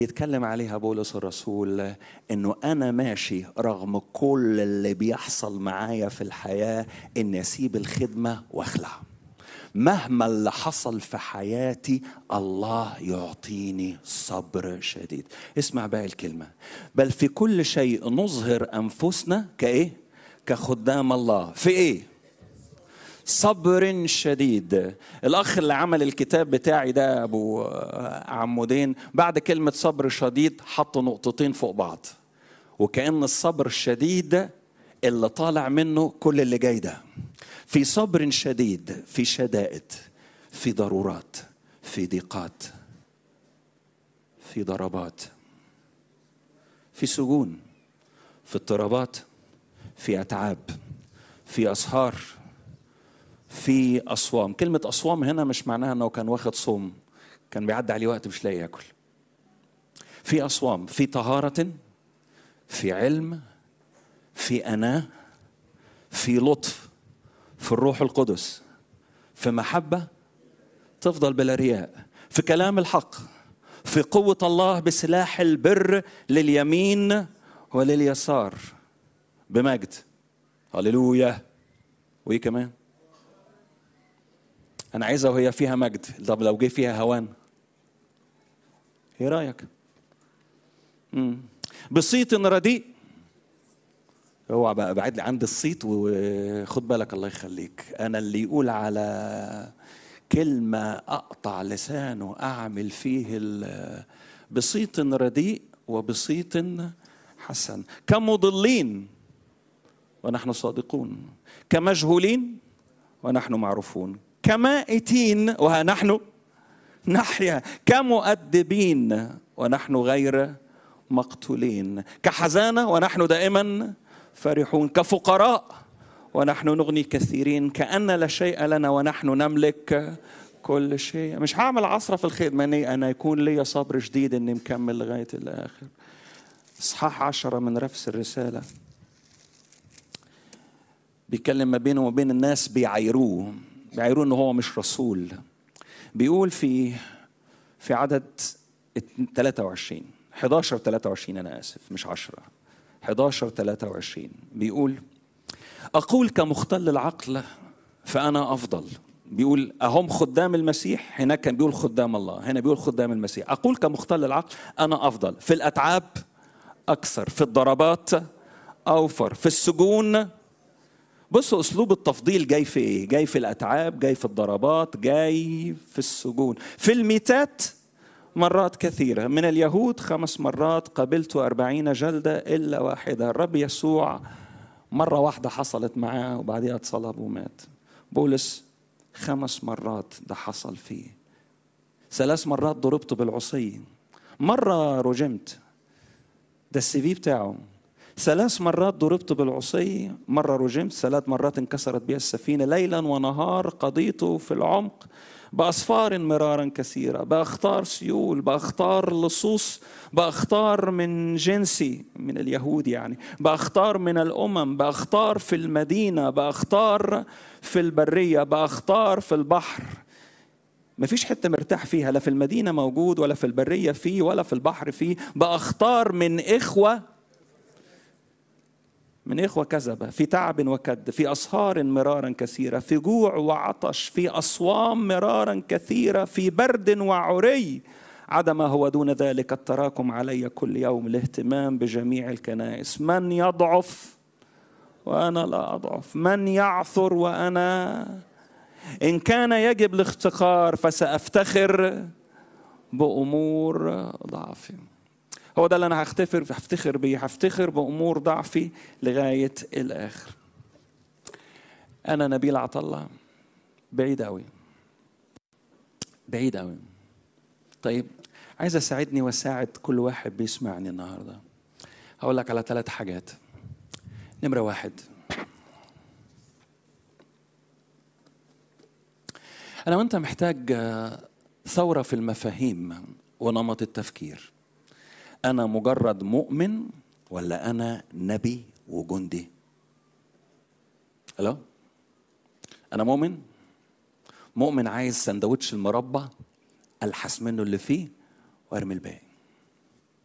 يتكلم عليها بولس الرسول انه انا ماشي رغم كل اللي بيحصل معايا في الحياه اني اسيب الخدمه واخلع مهما اللي حصل في حياتي الله يعطيني صبر شديد اسمع بقى الكلمه بل في كل شيء نظهر انفسنا كايه كخدام الله في ايه صبر شديد الاخ اللي عمل الكتاب بتاعي ده ابو عمودين بعد كلمه صبر شديد حط نقطتين فوق بعض وكان الصبر الشديد اللي طالع منه كل اللي جاي ده في صبر شديد في شدائد في ضرورات في ضيقات في ضربات في سجون في اضطرابات في اتعاب في اسهار في أصوام كلمة أصوام هنا مش معناها أنه كان واخد صوم كان بيعدي عليه وقت مش لاقي ياكل في أصوام في طهارة في علم في أناة في لطف في الروح القدس في محبة تفضل بلا رياء في كلام الحق في قوة الله بسلاح البر لليمين ولليسار بمجد هللويا وإيه كمان انا عايزها وهي فيها مجد طب لو جه فيها هوان ايه رايك مم. بصيت رديء اوعى بقى بعد لي عند الصيت وخد بالك الله يخليك انا اللي يقول على كلمة أقطع لسانه أعمل فيه بصيت رديء وبصيت حسن كمضلين ونحن صادقون كمجهولين ونحن معروفون كمائتين وها نحن نحيا كمؤدبين ونحن غير مقتولين كحزانة ونحن دائما فرحون كفقراء ونحن نغني كثيرين كأن لا شيء لنا ونحن نملك كل شيء مش هعمل عصرة في الخدمة اني انا يكون لي صبر شديد اني مكمل لغاية الاخر اصحاح عشرة من نفس الرسالة بيتكلم ما بينه وبين الناس بيعايروه بيعايروه ان هو مش رسول بيقول في في عدد 23 11 23 انا اسف مش 10 11 23 بيقول اقول كمختل العقل فانا افضل بيقول اهم خدام المسيح هناك كان بيقول خدام الله هنا بيقول خدام المسيح اقول كمختل العقل انا افضل في الاتعاب اكثر في الضربات اوفر في السجون بصوا اسلوب التفضيل جاي في ايه؟ جاي في الاتعاب، جاي في الضربات، جاي في السجون، في الميتات مرات كثيرة من اليهود خمس مرات قبلت أربعين جلدة إلا واحدة الرب يسوع مرة واحدة حصلت معاه وبعدها اتصلب ومات بولس خمس مرات ده حصل فيه ثلاث مرات ضربت بالعصي مرة رجمت ده السي في بتاعه ثلاث مرات ضربت بالعصي مرة رجمت ثلاث مرات انكسرت بي السفينة ليلا ونهار قضيت في العمق بأسفار مرارا كثيرة بأختار سيول بأختار لصوص بأختار من جنسي من اليهود يعني بأختار من الأمم بأختار في المدينة بأختار في البرية بأختار في البحر ما فيش حته مرتاح فيها لا في المدينه موجود ولا في البريه فيه ولا في البحر فيه باختار من اخوه من إخوة كذبة في تعب وكد في أسهار مرارا كثيرة في جوع وعطش في أصوام مرارا كثيرة في برد وعري عدم هو دون ذلك التراكم علي كل يوم الاهتمام بجميع الكنائس من يضعف وأنا لا أضعف من يعثر وأنا إن كان يجب الافتخار فسأفتخر بأمور ضعفي هو ده اللي انا هختفر هفتخر بيه هفتخر بامور ضعفي لغايه الاخر انا نبيل عطله بعيد قوي بعيد قوي طيب عايز اساعدني واساعد كل واحد بيسمعني النهارده هقول لك على ثلاث حاجات نمره واحد انا وانت محتاج ثوره في المفاهيم ونمط التفكير أنا مجرد مؤمن ولا أنا نبي وجندي؟ ألو؟ أنا مؤمن؟ مؤمن عايز سندوتش المربى ألحس منه اللي فيه وأرمي الباقي.